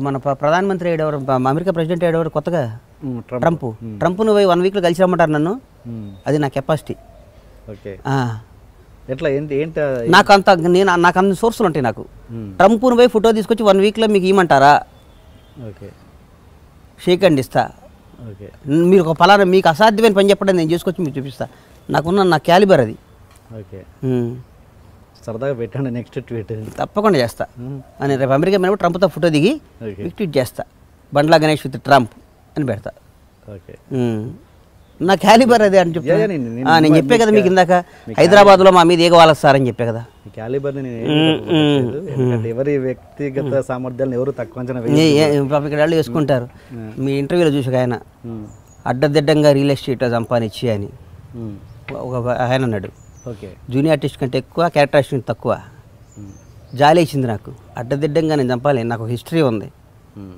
మన ప్ర- ప్రధానమంత్రి ఏడెవరు అమెరికా ప్రెసిడెంట్ ఏడెవరు కొత్తగా ఉమ్, ట్రంప్ ట్రంప్ ట్రంప్ను పోయి వన్ వీక్లో కలిసి రమ్మంటారు నన్ను ఉమ్, అది నా కెపాసిటీ ఓకే ఆ. ఎట్లా ఏంటి ఏంటి ఆ- నాకు అంత నేను నాకు అన్ని సోర్సులు ఉంటాయి నాకు ఉమ్, ట్రంప్ను పోయి ఫోటో తీసుకొచ్చి వన్ వీక్లో మీకు ఇవ్వమంటారా ఓకే షేక్ అండ్ ఇస్తా ఓకే మీరు ఒక ఫలానా మీకు అసాధ్యమైన పని చెప్పండి నేను చేసుకొచ్చి మీకు చూపిస్తా నాకున్న నా క్యాలిబర్ అది ఓకే ఉమ్. సరదాగా పెట్టండి నెక్స్ట్ ట్వీట్ తప్పకుండా చేస్తా ఉమ్, అని రేపు అమెరికా మీద ట్రంప్తో ఫోటో దిగి ఓకే మీకు ట్వీట్ చేస్తా బండ్లా గణేష్ విత్ ట్రంప్ అని పెడతా ఓకే ఉమ్. నా క్యాలిబర్ అదే అని యా, యా, నేను- చెప్తా నేను- నేను చెప్పే కదా మీకు మీకు ఇందాక మీకు హైదరాబాద్లో మా మీద ఏగ వాళ్ళ సార్ అని చెప్పే కదా ఈ క్యాలిబర్ని నేను ఏమీ తప్పుపట్టలేదు. ఎందుకంటే ఎవరి వ్యక్తిగత సామర్థ్యాలను ఎవరు తక్కువ అంచనా ఏ- వేయరు. ఏ- పాపం ఇక్కడ వాళ్ళు వేసుకుంటారు మీ ఇంటర్వ్యూలో చూసాక ఆయన ఉమ్, అడ్డదిడ్డంగా రియల్ ఎస్టేట్ సంపాదించి అని ఉమ్, ఒక ఆయన అన్నాడు ఓకే జూనియర్ ఆర్టిస్ట్ కంటే ఎక్కువ క్యారెక్టర్ ఆర్టిస్ట్ కంటే తక్కువ ఉమ్, జాలి వేసింది నాకు అడ్డదిడ్డంగా నేను చంపాలి నాకు ఒక హిస్టరీ ఉంది ఉమ్,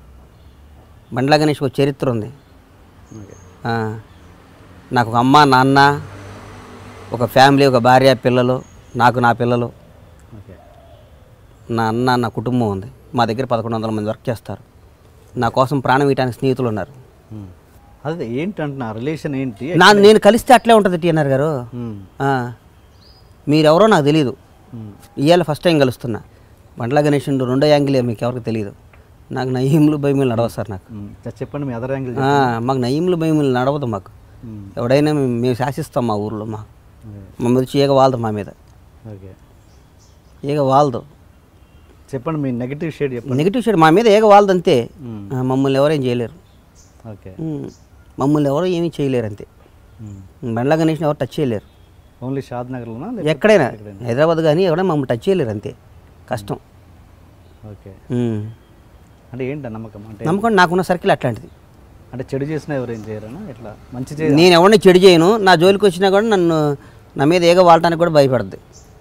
బండ్లా గణేష్ ఒక చరిత్ర ఉంది ఓకే ఆ, నాకు ఒక అమ్మ నాన్న ఒక ఫ్యామిలీ ఒక భార్య పిల్లలు నాకు నా పిల్లలు ఓకే నా అన్న నా కుటుంబం ఉంది మా దగ్గర పదకొండు వందల మంది వర్క్ చేస్తారు నా కోసం ప్రాణం ఇయటానికి స్నేహితులు ఉన్నారు ఉమ్. అదే ఏంటి అంటున్నా రిలేషన్ ఏంటి నా నేను కలిస్తే అట్లే ఉంటుంది టీఎన్ఆర్ గారు ఉమ్, ఆ, మీరెవరో నాకు తెలియదు ఉమ్, ఇవాళ ఫస్ట్ టైం కలుస్తున్నా బండ్ల గణేష్ ఉండు రెండో యాంగిల్ మీకు ఎవరికి తెలియదు నాకు నయీములు భయములు నడవదు సార్ నాకు ఉమ్. చ- చెప్పండి మీ అదర్ యాంగిల్ ఆ, మాకు నయీములు భయములు నడవదు మాకు ఎవడైనా మేము మేము శాసిస్తాం మా ఊర్లో మా మా మీద ఈగ వాలదు మా మీద ఓకే ఈగ వాలదు చెప్పండి మీ నెగిటివ్ షేడ్ చెప్పండి నెగిటివ్ సైడ్ మా మీద ఏగ వాలదు అంతే ఉమ్, ఆ, మమ్మల్ని ఎవరేం చేయలేరు ఓకే ఉమ్, మమ్మల్ని ఎవరు ఏమీ చేయలేరు అంతే ఉమ్. బండ్ల గణేష్ని ఎవరు టచ్ చేయలేరు ఓన్లీ షాద్ నగర్లోనా ఎక్కడైనా హైదరాబాద్ కానీ ఎవరైనా మమ్మల్ని టచ్ చేయలేరు అంతే కష్టం ఓకే ఉమ్. అంటే ఏంటి నమ్మకం అంటే నమ్మకం నాకున్న సర్కిల్ అట్లాంటిది అంటే చెడు చేసినా ఎవరేం చేయరనా ఎట్లా మంచి చే నేను ఎవరిని చెడు చేయను నా జోలికి వచ్చినా కూడా నన్ను నా మీద ఏగ వాడటానికి కూడా భయపడద్దు